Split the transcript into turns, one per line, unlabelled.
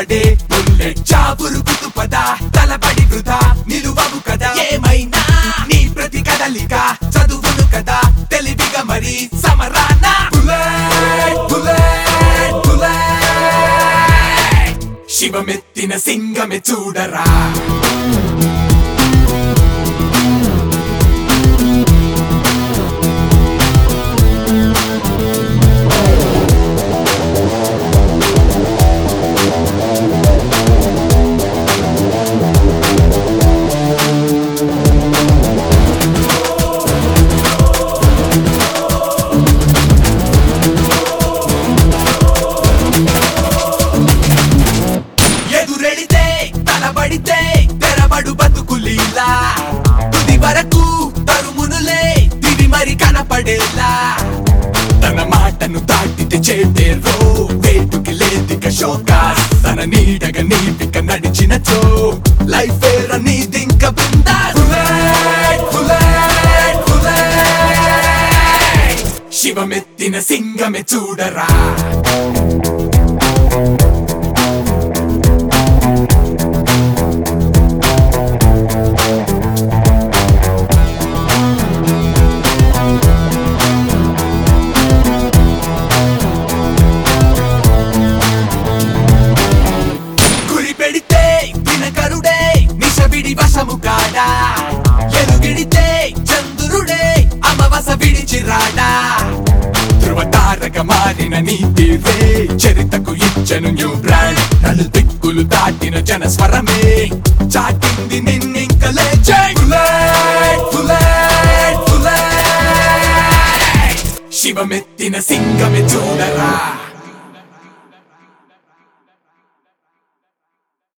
పడే బుల్లెట్ చాపురుకుతు పద తలబడి వృధా నిలువవు కదా ఏమైనా నీ ప్రతి కదలిక చదువును కదా తెలివిగా మరి సమరాన బుల్లెట్ బుల్లెట్ బుల్లెట్ శివమెత్తిన సింగమే చూడరా ఎదురెడితే తలబడితే తెరబడు బతుకులీలా తుది వరకు తరుమునులే దివి మరి కనపడేలా తన మాటను దాటితే చేటేరో వేటుకి లేదిక షోకాస్ తన నీడగా నీపిక నడిచినచో లైఫ్ వేర నీదింక బృందా బుల్లెట్, బుల్లెట్, బుల్లెట్. శివమెత్తిన సింగమే చూడరా గురి పెడితే దినకరుడే నిశవిడి వశము కాడా ఎలుగిడితే చంద్రుడే అమవస విడిచి రాడా ధృవతారక మారిన నీతి రే చరితకు ఇచ్చను న్యూ బ్రాండ్ నలు దిక్కులు దాటిన జన స్వరమే చాటింది నిన్నింక లేచే బుల్లెట్, బుల్లెట్, బుల్లెట్. శివమెత్తిన సింగమే చూడరా